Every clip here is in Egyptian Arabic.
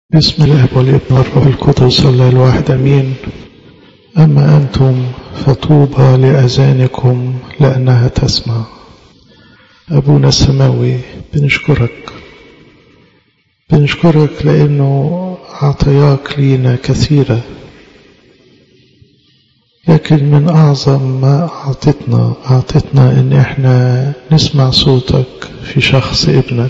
بسم الله والابن والروح القدس الله الواحد امين اما انتم فطوبى لاذانكم لانها تسمع ابونا السماوي بنشكرك بنشكرك لانه عطاياك لينا كثيره لكن من اعظم ما اعطتنا اعطتنا ان احنا نسمع صوتك في شخص ابنك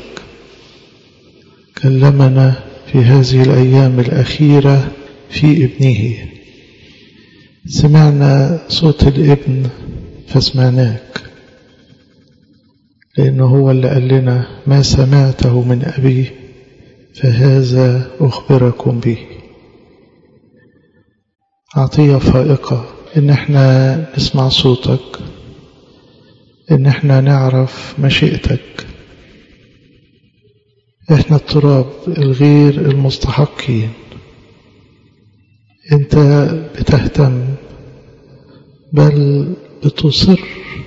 كلمنا في هذه الأيام الأخيرة في ابنه سمعنا صوت الابن فسمعناك لأنه هو اللي قال لنا ما سمعته من أبي فهذا أخبركم به عطية فائقة إن احنا نسمع صوتك إن احنا نعرف مشيئتك احنا التراب الغير المستحقين انت بتهتم بل بتصر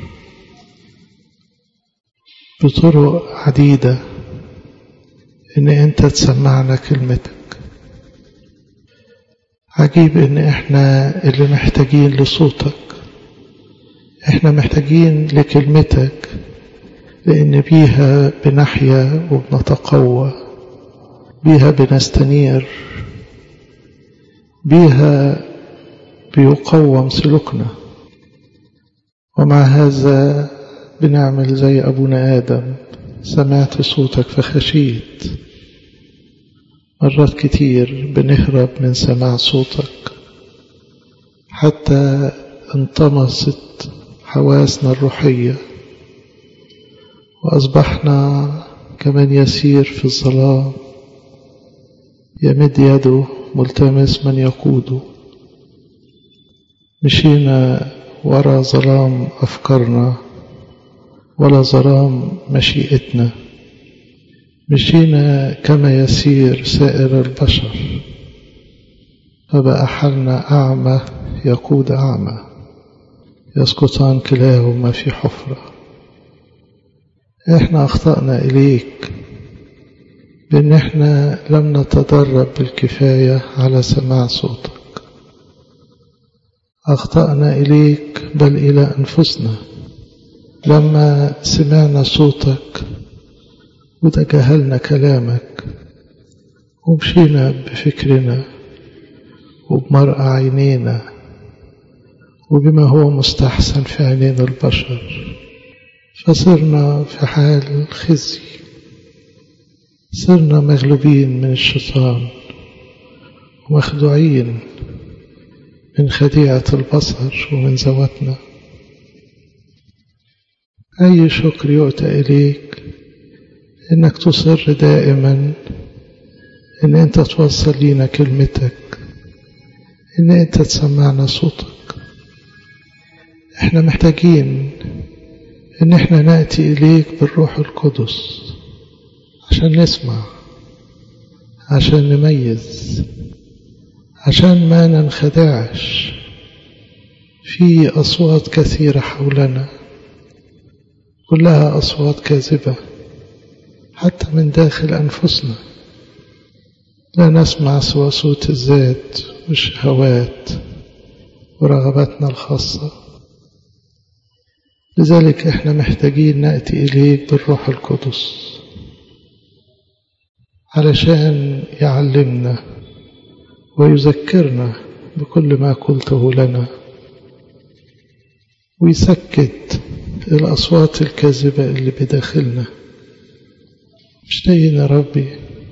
بطرق عديدة ان انت تسمعنا كلمتك عجيب ان احنا اللي محتاجين لصوتك احنا محتاجين لكلمتك لأن بيها بنحيا وبنتقوى بيها بنستنير بيها بيقوم سلوكنا ومع هذا بنعمل زي أبونا آدم سمعت صوتك فخشيت مرات كتير بنهرب من سماع صوتك حتى انطمست حواسنا الروحيه وأصبحنا كمن يسير في الظلام يمد يده ملتمس من يقوده مشينا ورا ظلام أفكارنا ولا ظلام مشيئتنا مشينا كما يسير سائر البشر فبقى حالنا أعمى يقود أعمى يسقطان كلاهما في حفره احنا اخطأنا اليك بان احنا لم نتدرب بالكفاية على سماع صوتك اخطأنا اليك بل الى انفسنا لما سمعنا صوتك وتجاهلنا كلامك ومشينا بفكرنا وبمرأى عينينا وبما هو مستحسن في عينين البشر فصرنا في حال خزي صرنا مغلوبين من الشيطان ومخدوعين من خديعة البصر ومن زواتنا أي شكر يؤتى إليك إنك تصر دائما إن أنت توصل لينا كلمتك إن أنت تسمعنا صوتك إحنا محتاجين ان احنا ناتي اليك بالروح القدس عشان نسمع عشان نميز عشان ما ننخدعش في اصوات كثيره حولنا كلها اصوات كاذبه حتى من داخل انفسنا لا نسمع سوى صوت الذات والشهوات ورغباتنا الخاصه لذلك احنا محتاجين نأتي إليك بالروح القدس علشان يعلمنا ويذكرنا بكل ما قلته لنا ويسكت الأصوات الكاذبة اللي بداخلنا مشتاقين يا ربي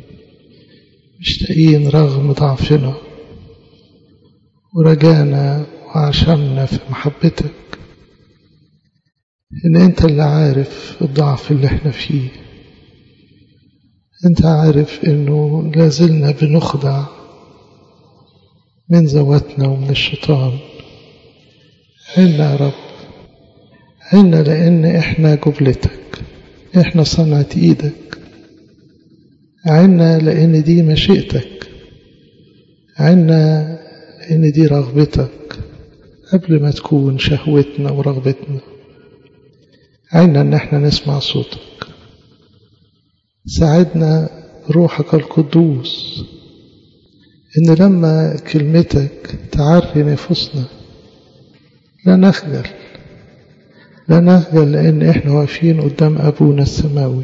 مشتاقين رغم ضعفنا ورجانا وعشمنا في محبتك ان انت اللي عارف الضعف اللي احنا فيه انت عارف انه لازلنا بنخدع من ذواتنا ومن الشيطان عنا يا رب عنا لان احنا جبلتك احنا صنعة ايدك عنا لان دي مشيئتك عنا لان دي رغبتك قبل ما تكون شهوتنا ورغبتنا عنا ان احنا نسمع صوتك ساعدنا روحك القدوس إن لما كلمتك تعري نفوسنا لا نخجل لا نخجل لأن إحنا واقفين قدام أبونا السماوي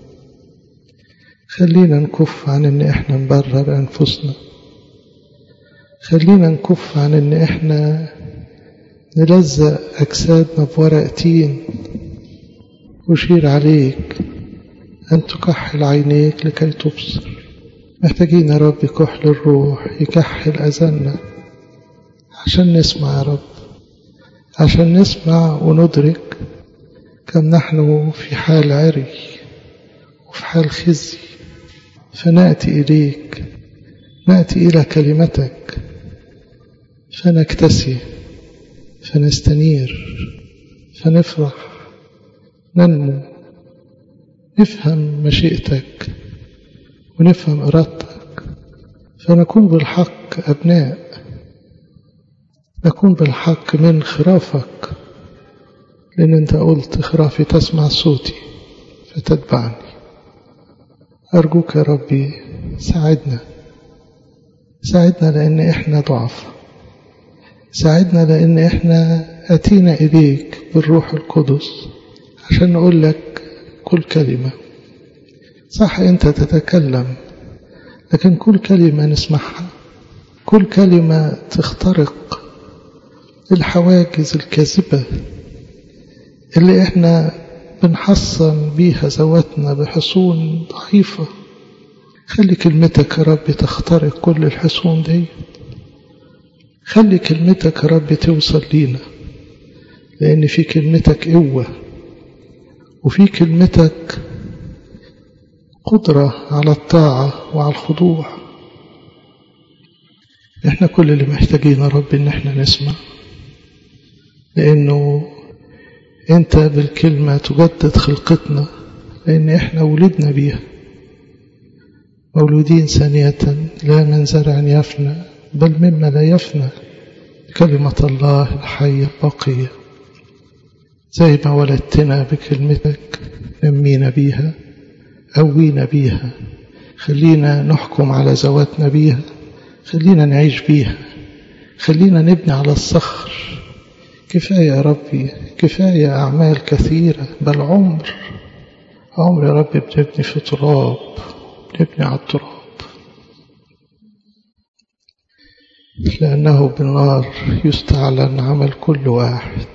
خلينا نكف عن إن إحنا نبرر أنفسنا خلينا نكف عن إن إحنا نلزق أجسادنا بورق تين أشير عليك أن تكحل عينيك لكي تبصر محتاجين يا رب كحل الروح يكحل أذاننا عشان نسمع يا رب عشان نسمع وندرك كم نحن في حال عري وفي حال خزي فنأتي إليك نأتي إلى كلمتك فنكتسي فنستنير فنفرح ننمو نفهم مشيئتك ونفهم إرادتك فنكون بالحق أبناء نكون بالحق من خرافك لأن أنت قلت خرافي تسمع صوتي فتتبعني أرجوك يا ربي ساعدنا ساعدنا لأن إحنا ضعف ساعدنا لأن إحنا أتينا إليك بالروح القدس عشان نقول لك كل كلمة صح أنت تتكلم لكن كل كلمة نسمعها كل كلمة تخترق الحواجز الكاذبة اللي احنا بنحصن بيها ذواتنا بحصون ضعيفة خلي كلمتك يا رب تخترق كل الحصون دي خلي كلمتك يا رب توصل لينا لأن في كلمتك قوة وفي كلمتك قدرة على الطاعة وعلى الخضوع احنا كل اللي محتاجين يا رب ان احنا نسمع لانه انت بالكلمة تجدد خلقتنا لان احنا ولدنا بيها مولودين ثانية لا من زرع يفنى بل مما لا يفنى كلمة الله الحية الباقية زي ما ولدتنا بكلمتك نمينا بيها قوينا بيها خلينا نحكم على ذواتنا بيها خلينا نعيش بيها خلينا نبني على الصخر كفاية يا ربي كفاية أعمال كثيرة بل عمر عمر يا رب بنبني في تراب بنبني على التراب لأنه بالنار يستعلن عمل كل واحد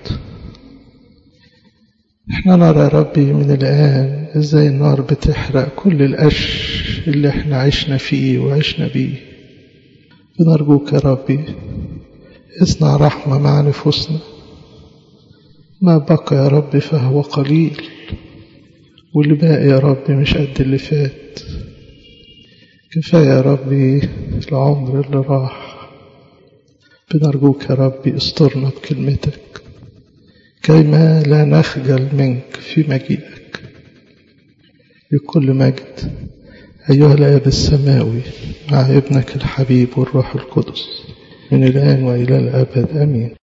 احنا نرى يا ربي من الآن ازاي النار بتحرق كل القش اللي احنا عشنا فيه وعشنا بيه بنرجوك يا ربي اصنع رحمة مع نفوسنا ما بقى يا رب فهو قليل واللي باقي يا رب مش قد اللي فات كفاية يا ربي العمر اللي راح بنرجوك يا ربي استرنا بكلمتك كيما لا نخجل منك في مجيئك لكل مجد أيها الآب السماوي مع ابنك الحبيب والروح القدس من الآن وإلى الأبد أمين